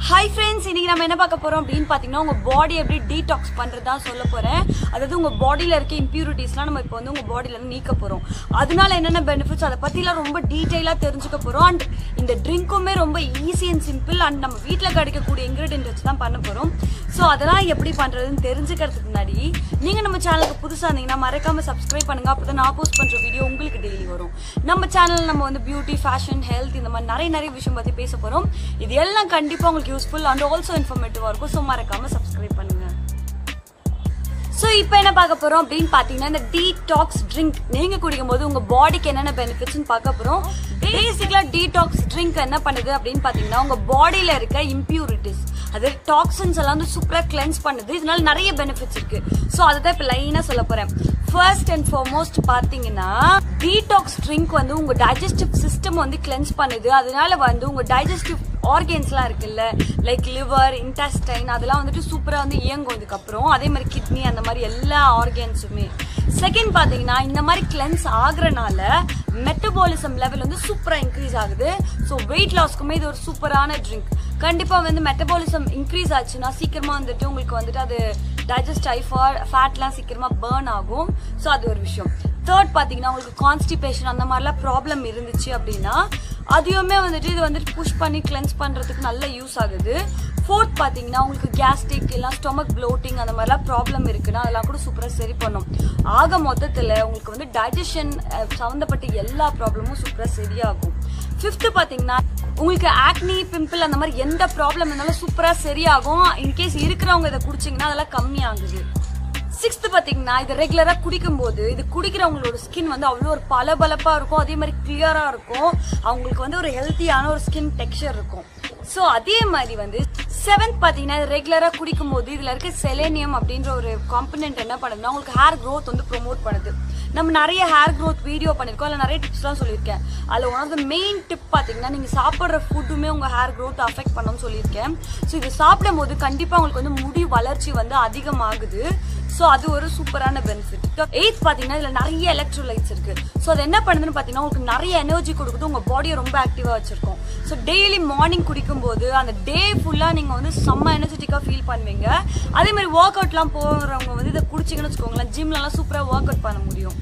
hi friends இன்னைக்கு நம்ம என்ன பார்க்க போறோம் அப்படின்னு பார்த்தீங்கன்னா உங்க பாடி எப்படி டீடாக்ஸ் பண்றது தான் சொல்ல போறேன் அதாவது உங்க பாடியில இருக்க இம்பியூரிட்டிஸ்லாம் நம்ம இப்போ வந்து உங்க பாடியில இருந்து நீக்க போறோம் அதனால என்னென்ன பெனிஃபிட்ஸ் அதை பத்திலாம் ரொம்ப டீட்டெயிலாக தெரிஞ்சுக்க போறோம் அண்ட் இந்த ட்ரிங்க்குமே ரொம்ப ஈஸி அண்ட் சிம்பிள் அண்ட் நம்ம வீட்டில் கிடைக்கக்கூடிய இன்கிரீடியன்ட் வச்சு தான் பண்ண போறோம் ஸோ அதெல்லாம் எப்படி பண்றதுன்னு தெரிஞ்சுக்கிறதுக்கு முன்னாடி நீங்க நம்ம சேனலுக்கு புதுசா இருந்தீங்கன்னா மறக்காம சப்ஸ்கிரைப் பண்ணுங்க அப்பதான் நான் போஸ்ட் பண்ற வீடியோ உங்களுக்கு டெய்லி வரும் நம்ம சேனல் நம்ம வந்து பியூட்டி ஃபேஷன் ஹெல்த் இந்த மாதிரி நிறைய நிறைய விஷயம் பத்தி பேச போறோம் இது எல்லாம் கண்டிப்பா உங்களுக்கு யூஸ்ஃபுல் அண்ட் ஆல்சோ இன்ஃபர்மேட்டிவா இருக்கும் ஸோ மறக்காம சப்ஸ்கிரைப் பண்ணுங்க ஸோ இப்போ என்ன பார்க்க போறோம் அப்படின்னு பார்த்தீங்கன்னா இந்த டீடாக்ஸ் ட்ரிங்க் நீங்க குடிக்கும் போது உங்க பாடிக்கு என்னென்ன பெனிஃபிட்ஸ்னு பார்க்க போறோம் பேசிக்கலா டீடாக்ஸ் ட்ரிங்க் என்ன பண்ணுது அப்படின்னு பார்த்தீங்கன்னா உங்க பாடியில இருக்க இம்பியூரிட்டிஸ் அது டாக்ஸின்ஸ் எல்லாம் வந்து சூப்பரா கிளென்ஸ் பண்ணுது இதனால நிறைய பெனிஃபிட்ஸ் இருக்கு ஸோ அதை தான் இப்போ லைனா சொல்ல போறேன் ஃபர்ஸ்ட் அண்ட் ஃபார்மோஸ்ட் பார்த்தீங்கன்னா டீடாக்ஸ் ட்ரிங்க் வந்து உங்க டைஜஸ்டிவ் சிஸ்டம் வந்து கிளென்ஸ் பண்ணுது அதனால வந்து உங்க டைஜஸ்டிவ் ஆர்கன்ஸ்லாம் இருக்குல்ல லைக் லிவர் இன்டெஸ்டைன் அதெல்லாம் வந்துட்டு சூப்பராக வந்து இயங்கும் இதுக்கப்புறம் அதே மாதிரி கிட்னி அந்த மாதிரி எல்லா ஆர்கன்ஸுமே செகண்ட் பார்த்தீங்கன்னா இந்த மாதிரி கிளென்ஸ் ஆகுறனால மெட்டபாலிசம் லெவல் வந்து சூப்பராக இன்க்ரீஸ் ஆகுது ஸோ வெயிட் லாஸ்க்குமே இது ஒரு சூப்பரான ட்ரிங்க் கண்டிப்பாக வந்து மெட்டபாலிசம் இன்க்ரீஸ் ஆச்சுன்னா சீக்கிரமாக வந்துட்டு உங்களுக்கு வந்துட்டு அது டைஜஸ்ட் ஆகி ஃபேட்லாம் சீக்கிரமாக பேர்ன் ஆகும் ஸோ அது ஒரு விஷயம் தேர்ட் பார்த்தீங்கன்னா உங்களுக்கு கான்ஸ்டிபேஷன் அந்த மாதிரிலாம் ப்ராப்ளம் இருந்துச்சு அப்படின்னா அதையுமே வந்துட்டு இது வந்துட்டு புஷ் பண்ணி கிளென்ஸ் பண்ணுறதுக்கு நல்ல யூஸ் ஆகுது ஃபோர்த் பார்த்தீங்கன்னா உங்களுக்கு கேஸ்ட்ரிக் எல்லாம் ஸ்டொமக் ப்ளோட்டிங் அந்த மாதிரிலாம் ப்ராப்ளம் இருக்குன்னா அதெல்லாம் கூட சூப்பராக சரி பண்ணும் ஆக மொத்தத்தில் உங்களுக்கு வந்து டைஜஷன் சம்மந்தப்பட்ட எல்லா ப்ராப்ளமும் சூப்பராக சரியாகும் ஃபிஃப்த்து பார்த்தீங்கன்னா உங்களுக்கு ஆக்னி பிம்பிள் அந்த மாதிரி எந்த ப்ராப்ளம் இருந்தாலும் சூப்பராக சரியாகும் இன்கேஸ் இருக்கிறவங்க இதை குடிச்சிங்கன்னா அதெல்லாம் கம்மியாகுது சிக்ஸ்த் பாத்தீங்கன்னா இது ரெகுலரா குடிக்கும் போது இது குடிக்கிறவங்களோட ஸ்கின் வந்து அவ்வளோ ஒரு பளபளப்பா இருக்கும் அதே மாதிரி கிளியரா இருக்கும் அவங்களுக்கு வந்து ஒரு ஹெல்த்தியான ஒரு ஸ்கின் டெக்ஸ்சர் இருக்கும் ஸோ அதே மாதிரி வந்து செவன்த் பார்த்தீங்கன்னா இது ரெகுலராக குடிக்கும் போது இதில் இருக்க செலேனியம் அப்படின்ற ஒரு காம்பனென்ட் என்ன பண்ணுதுன்னா உங்களுக்கு ஹேர் க்ரோத் வந்து ப்ரொமோட் பண்ணுது நம்ம நிறைய ஹேர் க்ரோத் வீடியோ பண்ணியிருக்கோம் அதில் நிறைய டிப்ஸ்லாம் சொல்லியிருக்கேன் அதில் one of the main tip பார்த்தீங்கன்னா நீங்கள் சாப்பிட்ற ஃபுட்டுமே உங்கள் ஹேர் க்ரோத் அஃபெக்ட் பண்ணும்னு சொல்லியிருக்கேன் ஸோ இது சாப்பிடும் போது கண்டிப்பாக உங்களுக்கு வந்து முடி வளர்ச்சி வந்து அதிகமாகுது ஸோ அது ஒரு சூப்பரான பெனிஃபிட் எயித் பார்த்தீங்கன்னா இதில் நிறைய எலக்ட்ரோலைட்ஸ் இருக்கு ஸோ அது என்ன பண்ணுதுன்னு பார்த்தீங்கன்னா உங்களுக்கு நிறைய எனர்ஜி கொடுக்குது உங்கள் பாடியை ரொம்ப ஆக்டிவாக வச்சிருக்கோம் ஸோ டெய்லி மார்னிங் குடிக்கும்போது அந்த டே ஃபுல்லாக நீங்கள் வந்து செம்ம எனர்ஜெட்டிக்காக ஃபீல் பண்ணுவீங்க அதே மாதிரி ஒர்க் அவுட்லாம் போகிறவங்க வந்து இதை குடிச்சிங்கன்னு வச்சுக்கோங்களேன் ஜிம்லலாம் சூப்பராக ஒர்க் அவுட் பண்ண முடியும்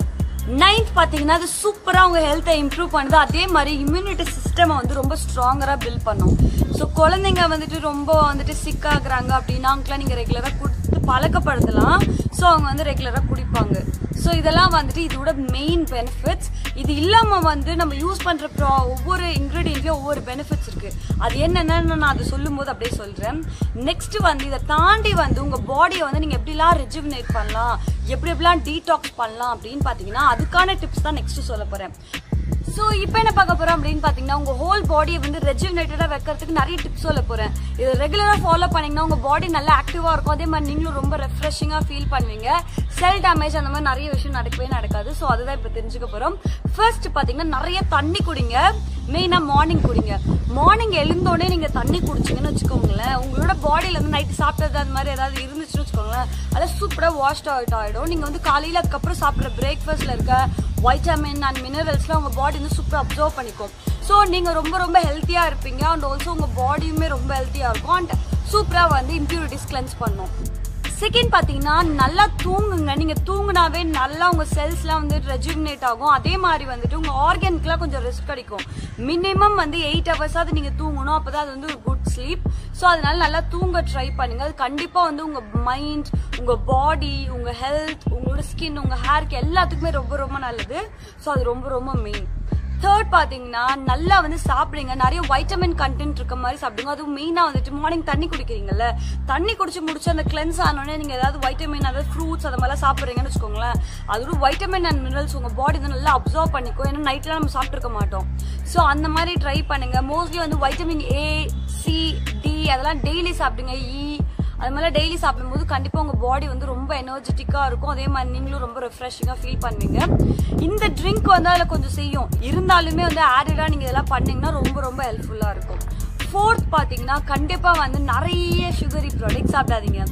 நைன்த் பார்த்தீங்கன்னா அது சூப்பராக உங்கள் ஹெல்த்தை இம்ப்ரூவ் பண்ணுது அதே மாதிரி இம்யூனிட்டி சிஸ்டமை வந்து ரொம்ப ஸ்ட்ராங்கராக பில்ட் பண்ணும் ஸோ குழந்தைங்க வந்துட்டு ரொம்ப வந்துட்டு சிக் ஆகுறாங்க அப்படின்னா அவங்களாம் நீங்கள் ரெகுலராக கொடுத்து பழக்கப்படுத்தலாம் ஸோ அவங்க வந்து ரெகுலராக குடிப்பாங்க ஸோ இதெல்லாம் வந்துட்டு இதோட மெயின் பெனிஃபிட்ஸ் இது இல்லாமல் வந்து நம்ம யூஸ் பண்ணுற ப்ரா ஒவ்வொரு இன்க்ரீடியன்ட்லேயும் ஒவ்வொரு பெனிஃபிட்ஸ் இருக்குது அது என்னென்னு நான் அதை சொல்லும்போது அப்படியே சொல்கிறேன் நெக்ஸ்ட் வந்து இதை தாண்டி வந்து உங்கள் பாடியை வந்து நீங்கள் எப்படிலாம் ரெஜுவினேட் பண்ணலாம் எப்படி எப்படிலாம் டீடாக்ஸ் பண்ணலாம் அப்படின்னு பார்த்தீங்கன்னா அதுக்கான டிப்ஸ் தான் நெக்ஸ்ட் சொல்ல போகிறேன் ஸோ இப்போ என்ன பார்க்க போறோம் அப்படின்னு பார்த்தீங்கன்னா உங்க ஹோல் பாடியை வந்து ரெஜுவினேட்டடாக வைக்கிறதுக்கு நிறைய டிப்ஸ் சொல்ல போறேன் இது ரெகுலராக ஃபாலோ பண்ணீங்கன்னா உங்க பாடி நல்லா ஆக்டிவாக இருக்கும் அதே மாதிரி நீங்களும் ரொம்ப ரெஃப்ரெஷிங்காக ஃபீல் பண்ணுவீங்க செல் டேமேஜ் அந்த மாதிரி நிறைய விஷயம் நடக்கவே நடக்காது ஸோ அதுதான் இப்போ தெரிஞ்சுக்க போறோம் ஃபர்ஸ்ட் பார்த்தீங்கன்னா நிறைய தண்ணி குடிங்க மெயினாக மார்னிங் குடிங்க மார்னிங் எழுந்தோடனே நீங்கள் தண்ணி குடிச்சிங்கன்னு வச்சுக்கோங்களேன் உங்களோட பாடியில இருந்து நைட்டு சாப்பிட்டது அந்த மாதிரி ஏதாவது இருந்துச்சுன்னு வச்சுக்கோங்களேன் அதெல்லாம் சூப்பராக வாஷ்ட் அவுட் ஆகிடும் நீங்கள் வந்து காலையில் அதுக்கப்புறம் சாப்பிட்ற பிரேக்ஃபாஸ்ட்டில் இருக்க வைட்டமின் அண்ட் மினரல்ஸ்லாம் உங்கள் பாடி வந்து சூப்பராக அப்சர்வ் பண்ணிக்கும் ஸோ நீங்கள் ரொம்ப ரொம்ப ஹெல்த்தியாக இருப்பீங்க அண்ட் ஆல்சோ உங்கள் பாடியுமே ரொம்ப ஹெல்த்தியாக இருக்கும் அண்ட் சூப்பராக வந்து இம்ப்யூரிட்டிஸ் கிளென்ஸ் பண்ணும் செகண்ட் பார்த்தீங்கன்னா நல்லா தூங்குங்க நீங்கள் தூங்குனாவே நல்லா உங்கள் செல்ஸ்லாம் வந்து ரெஜுமினேட் ஆகும் அதே மாதிரி வந்துட்டு உங்கள் ஆர்கனுக்குலாம் கொஞ்சம் ரெஸ்ட் கிடைக்கும் மினிமம் வந்து எயிட் ஹவர்ஸாவது நீங்கள் தூங்கணும் அப்போ தான் அது வந்து ஒரு குட் ஸ்லீப் ஸோ அதனால நல்லா தூங்க ட்ரை பண்ணுங்க அது கண்டிப்பாக வந்து உங்கள் மைண்ட் உங்கள் பாடி உங்கள் ஹெல்த் உங்களோட ஸ்கின் உங்கள் ஹேருக்கு எல்லாத்துக்குமே ரொம்ப ரொம்ப நல்லது ஸோ அது ரொம்ப ரொம்ப மெயின் தேர்ட் பாத்தீங்கன்னா நல்லா வந்து சாப்பிடுங்க நிறைய வைட்டமின் கண்டென்ட் இருக்க மாதிரி சாப்பிடுங்க அதுவும் மெயினா வந்துட்டு மார்னிங் தண்ணி குடிக்கிறீங்கல்ல தண்ணி குடிச்சு முடிச்சு அந்த கிளென்ஸ் ஆனோடனே நீங்க ஏதாவது வைட்டமின் அதாவது ஃப்ரூட்ஸ் அந்த மாதிரிலாம் சாப்பிடுறீங்கன்னு வச்சுக்கோங்களேன் அது ஒரு வைட்டமின் அண்ட் மினரல்ஸ் உங்க பாடி வந்து நல்லா அப்சர்வ் பண்ணிக்கும் ஏன்னா நைட்ல நம்ம சாப்பிட்டுருக்க மாட்டோம் ஸோ அந்த மாதிரி ட்ரை பண்ணுங்க மோஸ்ட்லி வந்து வைட்டமின் ஏ சி டி அதெல்லாம் டெய்லி சாப்பிடுங்க இ அது மாதிரி டெய்லி சாப்பிடும்போது கண்டிப்பாக உங்கள் பாடி வந்து ரொம்ப எனர்ஜெட்டிக்காக இருக்கும் அதே மாதிரி நீங்களும் ரொம்ப ரெஃப்ரெஷிங்காக ஃபீல் பண்ணுவீங்க இந்த ட்ரிங்க் வந்து அதில் கொஞ்சம் செய்யும் இருந்தாலுமே வந்து ஆடடாக நீங்கள் இதெல்லாம் பண்ணீங்கன்னா ரொம்ப ரொம்ப ஹெல்ப்ஃபுல்லாக இருக்கும் ஃபோர்த் பார்த்தீங்கன்னா கண்டிப்பாக வந்து நிறைய சுகரி ப்ராடக்ட் சாப்பிடாதீங்க இப்போ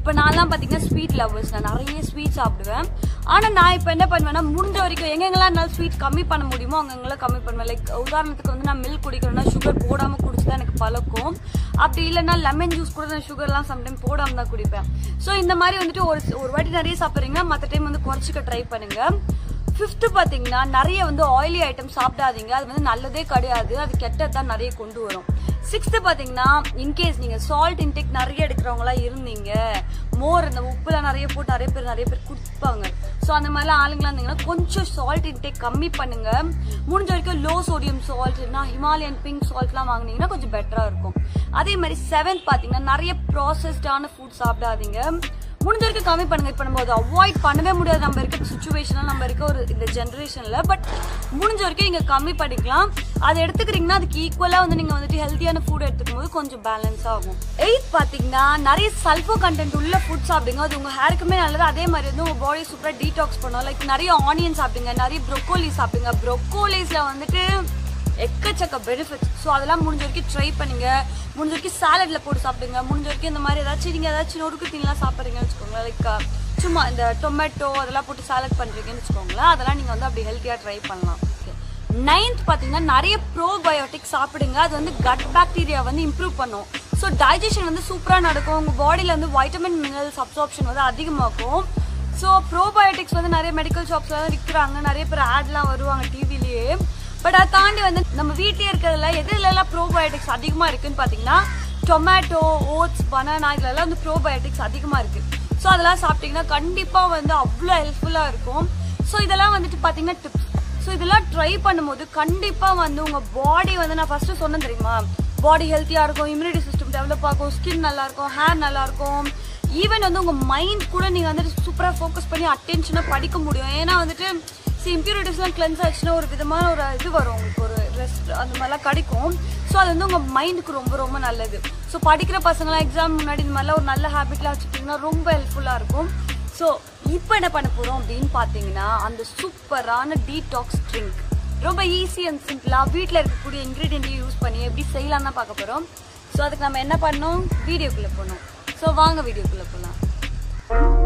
இப்போ நான்லாம் பார்த்தீங்கன்னா ஸ்வீட் லவ்வர்ஸ் நான் நிறைய ஸ்வீட் சாப்பிடுவேன் ஆனால் நான் இப்போ என்ன பண்ணுவேன்னா முடிஞ்ச வரைக்கும் எங்கெங்கெல்லாம் என்னால் ஸ்வீட் கம்மி பண்ண முடியுமோ அங்கெங்கெல்லாம் கம்மி பண்ணுவேன் லைக் உதாரணத்துக்கு வந்து நான் மில்க் குடிக்கிறேன்னா சுகர் போடாமல் குடிச்சு தான் எனக்கு பழக்கம் அப்படி இல்லைன்னா லெமன் ஜூஸ் கூட நான் சுகர்லாம் சம்டைம் போடாமல் தான் குடிப்பேன் ஸோ இந்த மாதிரி வந்துட்டு ஒரு ஒரு வாட்டி நிறைய சாப்பிட்றீங்கன்னா மற்ற டைம் வந்து குறைச்சிக்க ட்ரை பண்ணுங்க ஃபிஃப்த்து பார்த்தீங்கன்னா நிறைய வந்து ஆயிலி ஐட்டம் சாப்பிடாதீங்க அது வந்து நல்லதே கிடையாது அது கெட்டதான் நிறைய கொண்டு வரும் சிக்ஸ்த்து பார்த்தீங்கன்னா இன்கேஸ் நீங்கள் சால்ட் இன்டேக் நிறைய எடுக்கிறவங்களா இருந்தீங்க மோர் இந்த உப்புலாம் நிறைய போட்டு நிறைய பேர் நிறைய பேர் குடிப்பாங்க ஸோ அந்த மாதிரிலாம் ஆளுங்களாம் இருந்தீங்கன்னா கொஞ்சம் சால்ட் இன்டேக் கம்மி பண்ணுங்க முடிஞ்ச வரைக்கும் லோ சோடியம் சால்ட் இல்லைனா ஹிமாலயன் பிங்க் சால்ட்லாம் வாங்குனீங்கன்னா கொஞ்சம் பெட்டராக இருக்கும் அதே மாதிரி செவன்த் பார்த்தீங்கன்னா நிறைய ப்ராசஸ்டான ஃபுட் சாப்பிடாதீங்க முடிஞ்ச வரைக்கும் கம்மி பண்ணுங்க இப்போ நம்ம அதை அவாய்ட் பண்ணவே முடியாது நம்ம இருக்க சுச்சுவேஷனில் நம்ம இருக்க ஒரு இந்த ஜென்ரேஷனில் பட் முடிஞ்ச வரைக்கும் நீங்கள் கம்மி பண்ணிக்கலாம் அதை எடுத்துக்கிறீங்கன்னா அதுக்கு ஈக்குவலாக வந்து நீங்கள் வந்துட்டு ஹெல்த்தியான ஃபுட் எடுத்துக்கும் போது கொஞ்சம் பேலன்ஸ் ஆகும் எயித் பார்த்தீங்கன்னா நிறைய சல்ஃபோ கண்டென்ட் உள்ள ஃபுட் சாப்பிடுங்க அது உங்கள் ஹேருக்குமே நல்லது அதே மாதிரி வந்து உங்கள் பாடி சூப்பராக டீடாக்ஸ் பண்ணும் லைக் நிறைய ஆனியன் சாப்பிடுங்க நிறைய ப்ரொக்கோலி சாப்பிடுங்க ப்ரொக்கோலிஸில் வந்துட்டு எக்கச்சக்க பெனிஃபிட்ஸ் ஸோ அதெல்லாம் முடிஞ்ச வரைக்கும் ட்ரை பண்ணுங்க முடிஞ்ச வரைக்கும் சாலட்ல போட்டு சாப்பிடுங்க முடிஞ்ச வரைக்கும் இந்த மாதிரி ஏதாச்சும் நீங்கள் ஏதாச்சும் நொறுக்கு தீனிலாம் சாப்பிட்றீங்கன்னு வச்சுக்கோங்களேன் லைக் சும்மா இந்த டொமேட்டோ அதெல்லாம் போட்டு சாலட் பண்ணுறீங்கன்னு வச்சுக்கோங்களேன் அதெல்லாம் நீங்கள் வந்து அப்படி ஹெல்த்தியாக ட்ரை பண்ணலாம் நைன்த் பார்த்தீங்கன்னா நிறைய ப்ரோபயோட்டிக் சாப்பிடுங்க அது வந்து கட் பாக்டீரியா வந்து இம்ப்ரூவ் பண்ணும் ஸோ டைஜஷன் வந்து சூப்பராக நடக்கும் உங்கள் பாடியில் வந்து வைட்டமின் மினரல்ஸ் அப்சார்ப்ஷன் வந்து அதிகமாகும் ஸோ ப்ரோபயோட்டிக்ஸ் வந்து நிறைய மெடிக்கல் ஷாப்ஸ்லாம் விற்கிறாங்க நிறைய பேர் ஆட்லாம் வருவாங்க டிவிலேயே பட் அதை தாண்டி வந்து நம்ம வீட்டிலே இருக்கிறதுல எதுலலாம் ப்ரோபயோட்டிக்ஸ் அதிகமாக இருக்குன்னு பார்த்தீங்கன்னா டொமேட்டோ ஓட்ஸ் பனானா இதுலலாம் வந்து ப்ரோபயோட்டிக்ஸ் அதிகமாக இருக்குது ஸோ அதெல்லாம் சாப்பிட்டீங்கன்னா கண்டிப்பாக வந்து அவ்வளோ ஹெல்ப்ஃபுல்லாக இருக்கும் ஸோ இதெல்லாம் வந்துட்டு பார்த்தீங்கன்னா டிப்ஸ் ஸோ இதெல்லாம் ட்ரை பண்ணும்போது கண்டிப்பாக வந்து உங்கள் பாடி வந்து நான் ஃபஸ்ட்டு சொன்னேன் தெரியுமா பாடி ஹெல்த்தியாக இருக்கும் இம்யூனிட்டி சிஸ்டம் டெவலப் ஆகும் ஸ்கின் நல்லா இருக்கும் ஹேர் நல்லா இருக்கும் ஈவன் வந்து உங்கள் மைண்ட் கூட நீங்கள் வந்துட்டு சூப்பராக ஃபோக்கஸ் பண்ணி அட்டென்ஷனாக படிக்க முடியும் ஏன்னா வந்துட்டு சி இம்ப்யூரிட்டிஸ்லாம் கிளென்ஸ் ஆச்சுன்னா ஒரு விதமான ஒரு இது வரும் உங்களுக்கு ஒரு ரெஸ்ட் அந்த மாதிரிலாம் கிடைக்கும் ஸோ அது வந்து உங்கள் மைண்டுக்கு ரொம்ப ரொம்ப நல்லது ஸோ படிக்கிற பசங்களாம் எக்ஸாம் முன்னாடி இந்த மாதிரிலாம் ஒரு நல்ல ஹேபிட்லாம் வச்சுக்கிட்டிங்கன்னா ரொம்ப ஹெல்ப்ஃபுல்லாக இருக்கும் ஸோ இப்போ என்ன பண்ண போகிறோம் அப்படின்னு பார்த்தீங்கன்னா அந்த சூப்பரான டீடாக்ஸ் ட்ரிங்க் ரொம்ப ஈஸி அண்ட் சிம்பிளாக வீட்டில் இருக்கக்கூடிய இன்க்ரீடியண்ட்டையும் யூஸ் பண்ணி எப்படி செய்யலாம் தான் பார்க்க போகிறோம் ஸோ அதுக்கு நம்ம என்ன பண்ணோம் வீடியோக்குள்ளே போகணும் ஸோ வாங்க வீடியோக்குள்ளே போகலாம்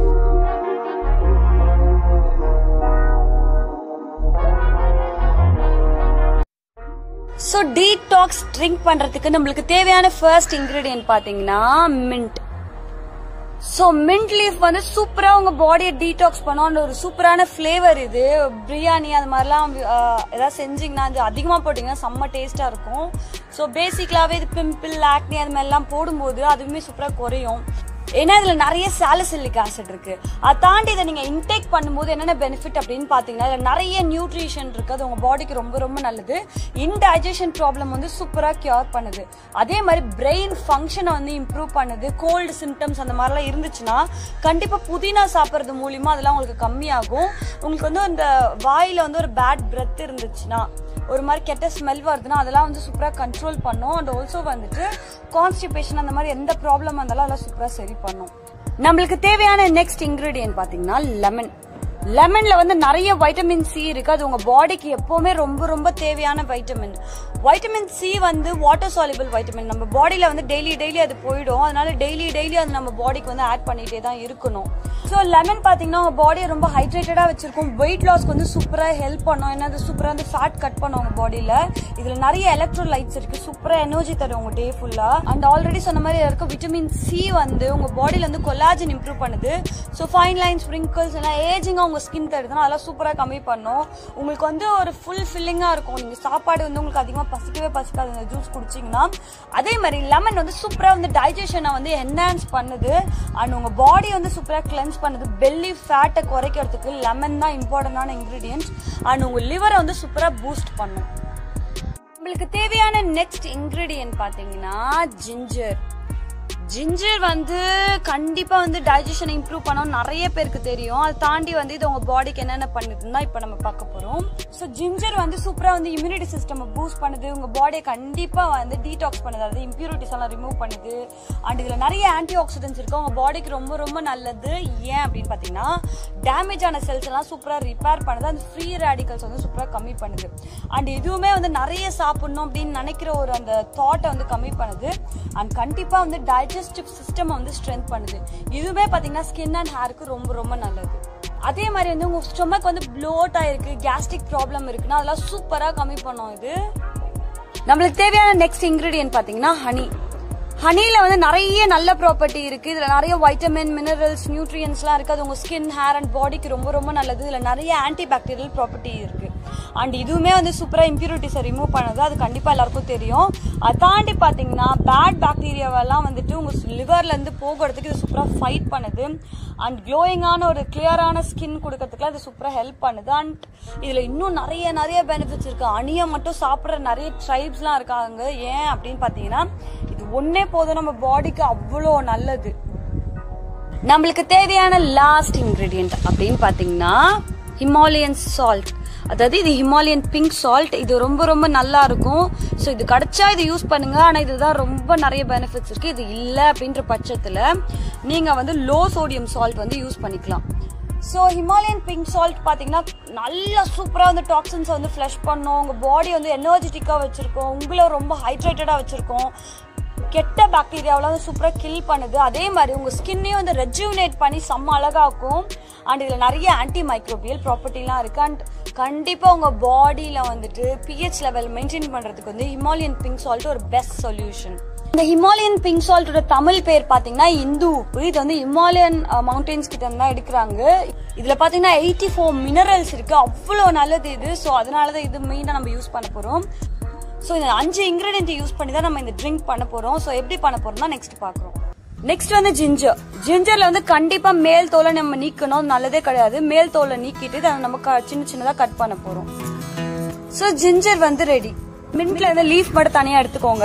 ஸோ டீடாக்ஸ் ட்ரிங்க் பண்ணுறதுக்கு நம்மளுக்கு தேவையான ஃபர்ஸ்ட் இன்க்ரீடியன்ட் பார்த்தீங்கன்னா மின்ட் ஸோ மின்ட் லீஃப் வந்து சூப்பராக உங்கள் பாடியை டீடாக்ஸ் பண்ணும் அந்த ஒரு சூப்பரான ஃப்ளேவர் இது பிரியாணி அது மாதிரிலாம் ஆஹ், ஏதாவது செஞ்சிங்கன்னா அது அதிகமாக போட்டிங்கன்னா செம்ம டேஸ்ட்டாக இருக்கும் ஸோ பேசிக்கலாகவே இது பிம்பிள் ஆக்னி அது மாதிரிலாம் போடும்போது அதுவுமே சூப்பராக குறையும் ஏன்னா இதுல நிறைய சாலிசிலிக் ஆசிட் இருக்கு அதை தாண்டி இதை நீங்க இன்டேக் பண்ணும்போது என்னென்ன பெனிஃபிட் அப்படின்னு பாத்தீங்கன்னா இதுல நிறைய நியூட்ரிஷன் இருக்கு அது உங்க பாடிக்கு ரொம்ப ரொம்ப நல்லது இன்டைஜஷன் ப்ராப்ளம் வந்து சூப்பரா கியூர் பண்ணுது அதே மாதிரி பிரெயின் ஃபங்க்ஷனை வந்து இம்ப்ரூவ் பண்ணுது கோல்டு சிம்டம்ஸ் அந்த மாதிரிலாம் இருந்துச்சுன்னா கண்டிப்பா புதினா சாப்பிட்றது மூலியமா அதெல்லாம் உங்களுக்கு கம்மியாகும் உங்களுக்கு வந்து அந்த வாயில வந்து ஒரு பேட் பிரெத் இருந்துச்சுன்னா ஒரு மாதிரி கெட்ட ஸ்மெல் வருதுன்னா அதெல்லாம் வந்து சூப்பராக கண்ட்ரோல் பண்ணும் அண்ட் ஆல்சோ வந்துட்டு கான்ஸ்டிபேஷன் அந்த மாதிரி எந்த ப்ராப்ளம் வந்தாலும் அதெல்லாம் சூப்பராக சரி பண்ணும் நம்மளுக்கு தேவையான நெக்ஸ்ட் இன்க்ரீடியன்ட் பார்த்தீங்கன்னா லெமன் லெமன்ல வந்து நிறைய வைட்டமின் சி இருக்கு அது உங்க பாடிக்கு எப்பவுமே ரொம்ப ரொம்ப தேவையான வைட்டமின் வைட்டமின் சி வந்து வாட்டர் சாலிபிள் வைட்டமின் நம்ம பாடியில வந்து டெய்லி டெய்லி அது போயிடும் அதனால டெய்லி டெய்லி அது நம்ம பாடிக்கு வந்து ஆட் பண்ணிட்டே தான் இருக்கணும் ஸோ லெமன் பார்த்தீங்கன்னா உங்க பாடியை ரொம்ப ஹைட்ரேட்டடா வச்சிருக்கும் வெயிட் லாஸ்க்கு வந்து சூப்பராக ஹெல்ப் பண்ணும் ஏன்னா அது சூப்பராக வந்து ஃபேட் கட் பண்ணும் உங்க பாடியில இதுல நிறைய எலக்ட்ரோலைட்ஸ் இருக்கு சூப்பராக எனர்ஜி தரும் உங்க டே ஃபுல்லா அண்ட் ஆல்ரெடி சொன்ன மாதிரி இருக்க விட்டமின் சி வந்து உங்க பாடியில வந்து கொலாஜன் இம்ப்ரூவ் பண்ணுது ஸோ ஃபைன் லைன் ஸ்ப்ரிங்கிள்ஸ் எல்லாம் ஏஜிங்காக உங்க ஸ்கின் தருதுன்னா அதெல்லாம் சூப்பராக கம்மி பண்ணும் உங்களுக்கு வந்து ஒரு ஃபுல் ஃபில்லிங்காக இருக்கும் நீங்க சாப்பாடு வந்து உங்களுக்கு அதிகமாக பசிக்கவே பசிக்காது இந்த ஜூஸ் குடிச்சிங்கன்னா அதே மாதிரி லெமன் வந்து சூப்பராக வந்து டைஜஷனை வந்து என்ஹான்ஸ் பண்ணுது அண்ட் உங்க பாடி வந்து சூப்பராக கிளென்ஸ் பண்ணுது பெல்லி ஃபேட்டை குறைக்கிறதுக்கு லெமன் தான் இம்பார்ட்டண்டான இன்க்ரீடியன்ஸ் அண்ட் உங்க லிவரை வந்து சூப்பராக பூஸ்ட் பண்ணும் உங்களுக்கு தேவையான நெக்ஸ்ட் இன்கிரீடியன்ட் பாத்தீங்கன்னா ஜிஞ்சர் ஜிஞ்சர் வந்து கண்டிப்பா வந்து டைஜஷனை இம்ப்ரூவ் பண்ணவும் நிறைய பேருக்கு தெரியும் அதை தாண்டி வந்து இது உங்க பாடிக்கு என்னென்ன பண்ணுதுன்னு இப்போ நம்ம பார்க்க போறோம் ஸோ ஜிஞ்சர் வந்து சூப்பரா வந்து இம்யூனிட்டி சிஸ்டம் பூஸ்ட் பண்ணுது உங்க பாடியை கண்டிப்பா வந்து டீடாக்ஸ் பண்ணுது அதாவது இம்ப்யூரிட்டிஸ் எல்லாம் ரிமூவ் பண்ணுது அண்ட் இதுல நிறைய ஆன்டி ஆக்சிடென்ட்ஸ் இருக்கு உங்க பாடிக்கு ரொம்ப ரொம்ப நல்லது ஏன் அப்படின்னு பாத்தீங்கன்னா டேமேஜ் ஆன செல்ஸ் எல்லாம் சூப்பரா ரிப்பேர் பண்ணுது அந்த ஃப்ரீ ரேடிகல்ஸ் வந்து சூப்பரா கம்மி பண்ணுது அண்ட் இதுவுமே வந்து நிறைய சாப்பிடணும் அப்படின்னு நினைக்கிற ஒரு அந்த தாட்டை வந்து கம்மி பண்ணுது அண்ட் கண்டிப்பா வந்து டைஜஸ்ட் டைஜஸ்டிவ் சிஸ்டம் வந்து ஸ்ட்ரென்த் பண்ணுது இதுவே பாத்தீங்கன்னா ஸ்கின் அண்ட் ஹேருக்கு ரொம்ப ரொம்ப நல்லது அதே மாதிரி வந்து உங்க ஸ்டொமக் வந்து ப்ளோட் ஆயிருக்கு கேஸ்ட்ரிக் ப்ராப்ளம் இருக்குன்னா அதெல்லாம் சூப்பரா கம்மி பண்ணும் இது நம்மளுக்கு தேவையான நெக்ஸ்ட் இன்கிரீடியன்ட் பாத்தீங்கன்னா ஹனி ஹனில வந்து நிறைய நல்ல ப்ராப்பர்ட்டி இருக்கு இதுல நிறைய வைட்டமின் மினரல்ஸ் நியூட்ரியன்ஸ்லாம் இருக்கு அது உங்க ஸ்கின் ஹேர் அண்ட் பாடிக்கு ரொம்ப ரொம்ப நல்லது இதுல நிறைய ஆன்டி பாக்டீரியல் ப்ராப்பர்ட்டி இருக்கு அண்ட் இதுவுமே வந்து சூப்பரா இம்ப்யூரிட்டிஸை ரிமூவ் பண்ணுது அது கண்டிப்பா எல்லாருக்கும் தெரியும் அதை தாண்டி பாத்தீங்கன்னா பேட் பாக்டீரியாவெல்லாம் வந்துட்டு உங்க லிவர்ல இருந்து போகிறதுக்கு இது சூப்பரா ஃபைட் பண்ணுது அண்ட் க்ளோயிங்கான ஒரு கிளியரான ஸ்கின் கொடுக்கறதுக்குலாம் இது சூப்பரா ஹெல்ப் பண்ணுது அண்ட் இதுல இன்னும் நிறைய நிறைய பெனிஃபிட்ஸ் இருக்கு அணியை மட்டும் சாப்பிட்ற நிறைய ட்ரைப்ஸ்லாம் இருக்காங்க ஏன் அப்படின்னு பாத்தீங்கன்னா இது ஒன்னே போதும் நம்ம பாடிக்கு அவ்வளோ நல்லது நம்மளுக்கு தேவையான லாஸ்ட் இன்கிரீடியன்ட் அப்படின்னு பாத்தீங்கன்னா ஹிமாலயன் சால்ட் அதாவது இது ஹிமாலயன் பிங்க் சால்ட் இது ரொம்ப ரொம்ப நல்லா இருக்கும் ஸோ இது கிடைச்சா இது யூஸ் பண்ணுங்க ஆனால் இதுதான் ரொம்ப நிறைய பெனிஃபிட்ஸ் இருக்கு இது இல்லை அப்படின்ற பட்சத்தில் நீங்க வந்து லோ சோடியம் சால்ட் வந்து யூஸ் பண்ணிக்கலாம் ஸோ ஹிமாலயன் பிங்க் சால்ட் பார்த்தீங்கன்னா நல்லா சூப்பராக வந்து டாக்ஸின்ஸை வந்து ஃப்ளஷ் பண்ணும் உங்கள் பாடி வந்து எனர்ஜெட்டிக்காக வச்சுருக்கோம் உங்களை ரொம்ப ஹைட்ரேட்டடாக வச்சுருக்கோம் கெட்ட பாக்டீரியாவெல்லாம் வந்து சூப்பராக கில் பண்ணுது அதே மாதிரி உங்கள் ஸ்கின்னையும் வந்து ரெஜுவினேட் பண்ணி செம்ம அழகாக்கும் அண்ட் இதில் நிறைய ஆன்டி மைக்ரோபியல் ப்ராப்பர்ட்டிலாம் இருக்குது அண்ட் கண்டிப்பாக உங்கள் பாடியில் வந்துட்டு பிஹெச் லெவல் மெயின்டைன் பண்ணுறதுக்கு வந்து ஹிமாலயன் பிங்க் சால்ட் ஒரு பெஸ்ட் சொல்யூஷன் இந்த ஹிமாலயன் பிங்க் சால்ட்டோட தமிழ் பேர் பார்த்தீங்கன்னா இந்து உப்பு இது வந்து ஹிமாலயன் மவுண்டன்ஸ் கிட்ட இருந்து தான் எடுக்கிறாங்க இதுல பாத்தீங்கன்னா எயிட்டி ஃபோர் மினரல்ஸ் இருக்கு அவ்வளோ நல்லது இது ஸோ அதனால தான் இது மெயினாக நம்ம யூஸ் பண்ண போறோம் ஸோ இந்த அஞ்சு இன்கிரீடியன்ட் யூஸ் பண்ணி தான் நம்ம இந்த ட்ரிங்க் பண்ண போறோம் ஸோ எப்படி பண்ண போறோம்னா நெக்ஸ்ட் பார்க்குறோம் நெக்ஸ்ட் வந்து ஜிஞ்சர் ஜிஞ்சர்ல வந்து கண்டிப்பா மேல் தோலை நம்ம நீக்கணும் அது நல்லதே கிடையாது மேல் தோலை நீக்கிட்டு அதை நம்ம க- சின்ன சின்னதா கட் பண்ண போறோம் ஸோ ஜிஞ்சர் வந்து ரெடி மின்ட்ல இருந்து லீஃப் மட்டும் தனியா எடுத்துக்கோங்க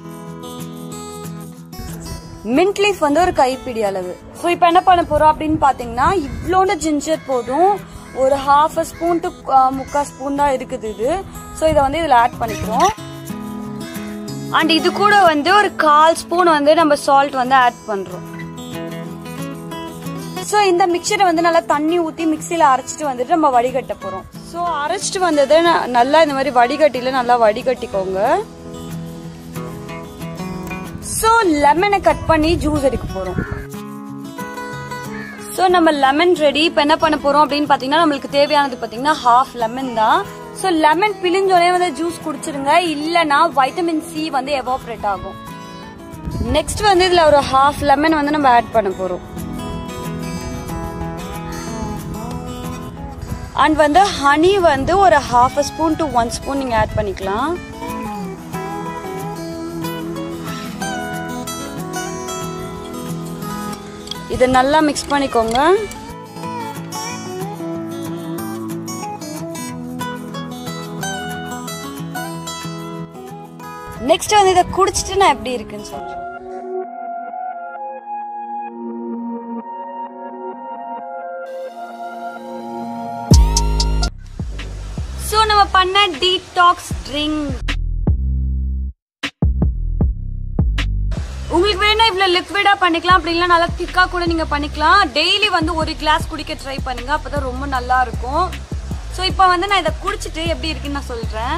மின்ட் லீஃப் வந்து ஒரு கைப்பிடி அளவு ஸோ இப்போ என்ன பண்ண போறோம் அப்படின்னு பாத்தீங்கன்னா இவ்வளோண்டு ஜிஞ்சர் போதும் ஒரு ஹாஃப் ஸ்பூன் டு முக்கால் ஸ்பூன் தான் இருக்குது இது ஸோ இதை வந்து இதில் ஆட் பண்ணிக்கிறோம் அண்ட் இது கூட வந்து ஒரு கால் ஸ்பூன் வந்து நம்ம சால்ட் வந்து ஆட் பண்றோம் ஸோ இந்த மிக்சரை வந்து நல்லா தண்ணி ஊற்றி மிக்சியில் அரைச்சிட்டு வந்துட்டு நம்ம வடிகட்ட போகிறோம் ஸோ அரைச்சிட்டு வந்ததை ந- நல்லா இந்த மாதிரி வடிகட்டியில் நல்லா வடிகட்டிக்கோங்க ஸோ லெமனை கட் பண்ணி ஜூஸ் எடுக்க போகிறோம் ஸோ நம்ம லெமன் ரெடி இப்போ என்ன பண்ண போகிறோம் அப்படின்னு பார்த்தீங்கன்னா நம்மளுக்கு தேவையானது பார்த்தீங்கன்னா ஹாஃப் லெமன் தான் ஸோ லெமன் பிழிஞ்சோடனே வந்து ஜூஸ் குடிச்சிருங்க இல்லைன்னா வைட்டமின் சி வந்து எவாப்ரேட் ஆகும் நெக்ஸ்ட் வந்து இதில் ஒரு ஹாஃப் லெமன் வந்து நம்ம ஆட் பண்ண போகிறோம் அண்ட் வந்து ஹனி வந்து ஒரு half spoon to one spoon நீங்கள் ஆட் பண்ணிக்கலாம் இதை நல்லா மிக்ஸ் பண்ணிக்கோங்க நெக்ஸ்ட் வந்து இதை குடிச்சிட்டு நான் எப்படி இருக்குன்னு சொல்றேன் ஸோ நம்ம பண்ண டீடாக்ஸ் ட்ரிங்க் உங்களுக்கு வேணா இவ்வளோ லிக்விடா பண்ணிக்கலாம் அப்படி இல்லை நல்லா திக்கா கூட நீங்க பண்ணிக்கலாம் டெய்லி வந்து ஒரு கிளாஸ் குடிக்க ட்ரை பண்ணுங்க அப்பதான் ரொம்ப நல்லா இருக்கும் ஸோ இப்போ வந்து நான் இதை குடிச்சிட்டு எப்படி இருக்குன்னு நான் சொல்றேன்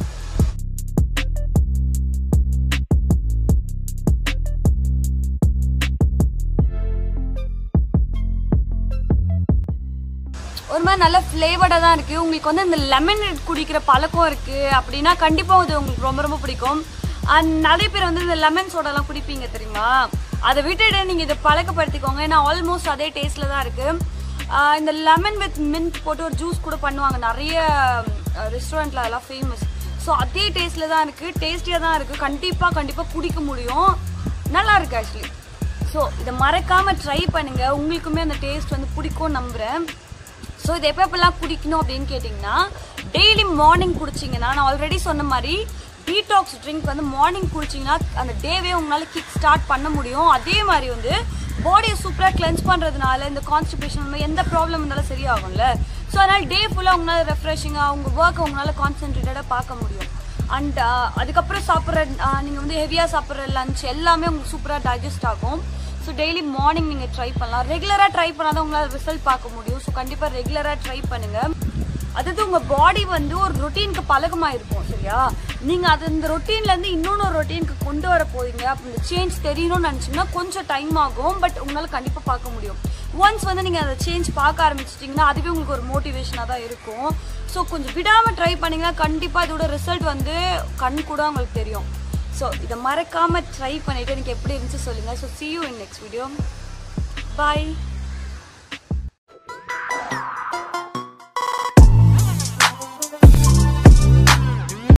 ஒரு மாதிரி நல்ல ஃப்ளேவர்டாக தான் இருக்கு உங்களுக்கு வந்து இந்த லெமன் குடிக்கிற பழக்கம் இருக்கு அப்படின்னா கண்டிப்பா இது உங்களுக்கு ரொம்ப ரொம்ப பிடிக்கும் அண்ட் நிறைய பேர் வந்து இந்த லெமன் சோடாலாம் குடிப்பீங்க தெரியுமா அதை விட்டுட்டு நீங்க இதை பழக்கப்படுத்திக்கோங்க ஏன்னா ஆல்மோஸ்ட் அதே டேஸ்ட்ல தான் இருக்கு ஆஹ் இந்த லெமன் வித் மின்ட் போட்டு ஒரு ஜூஸ் கூட பண்ணுவாங்க நிறைய ரெஸ்டாரண்ட்ல அதெல்லாம் ஃபேமஸ் ஸோ அதே டேஸ்ட்ல தான் இருக்கு டேஸ்டியா தான் இருக்கு கண்டிப்பா கண்டிப்பா குடிக்க முடியும் நல்லா இருக்கு ஆக்சுவலி ஸோ இதை மறக்காம ட்ரை பண்ணுங்க உங்களுக்குமே அந்த டேஸ்ட் வந்து பிடிக்கும் நம்புறேன் ஸோ இது எப்போ எப்பெல்லாம் குடிக்கணும் அப்படின்னு கேட்டிங்கன்னா டெய்லி மார்னிங் குடிச்சிங்கன்னா நான் ஆல்ரெடி சொன்ன மாதிரி டீடாக்ஸ் ட்ரிங்க் வந்து மார்னிங் குடிச்சிங்கன்னா அந்த டேவே உங்களால் கிக் ஸ்டார்ட் பண்ண முடியும் அதே மாதிரி வந்து பாடியை சூப்பராக கிளென்ஸ் பண்ணுறதுனால இந்த கான்ஸ்டிபேஷன் எந்த ப்ராப்ளம் இருந்தாலும் சரியாகும்ல ஸோ அதனால் டே ஃபுல்லாக உங்களால் ரெஃப்ரெஷிங்காக உங்கள் ஒர்க்கை உங்களால் கான்சென்ட்ரேட்டடாக பார்க்க முடியும் அண்ட் அதுக்கப்புறம் சாப்பிட்ற நீங்கள் வந்து ஹெவியாக சாப்பிட்ற லஞ்ச் எல்லாமே உங்களுக்கு சூப்பராக டைஜஸ்ட் ஆகும் ஸோ டெய்லி மார்னிங் நீங்கள் ட்ரை பண்ணலாம் ரெகுலராக ட்ரை பண்ணாதான் உங்களால் ரிசல்ட் பார்க்க முடியும் ஸோ கண்டிப்பாக ரெகுலராக ட்ரை பண்ணுங்கள் அதாவது உங்க பாடி வந்து ஒரு ரொட்டீனுக்கு பழக்கமா இருக்கும் சரியா நீங்க அது இந்த ரொட்டீன்ல இருந்து இன்னொன்று ஒரு ரொட்டீனுக்கு கொண்டு வர போறீங்க அப்ப இந்த சேஞ்ச் தெரியணும்னு நினைச்சீங்கன்னா கொஞ்சம் டைம் ஆகும் பட் உங்களால கண்டிப்பா பார்க்க முடியும் ஒன்ஸ் வந்து நீங்க அந்த சேஞ்ச் பார்க்க ஆரம்பிச்சிட்டிங்கன்னா அதுவே உங்களுக்கு ஒரு மோட்டிவேஷனாக தான் இருக்கும் ஸோ கொஞ்சம் விடாம ட்ரை பண்ணீங்கன்னா கண்டிப்பா இதோட ரிசல்ட் வந்து கண் கூட உங்களுக்கு தெரியும் ஸோ இதை மறக்காம ட்ரை பண்ணிட்டு எனக்கு எப்படி இருந்துச்சு சொல்லுங்க so see you in next video bye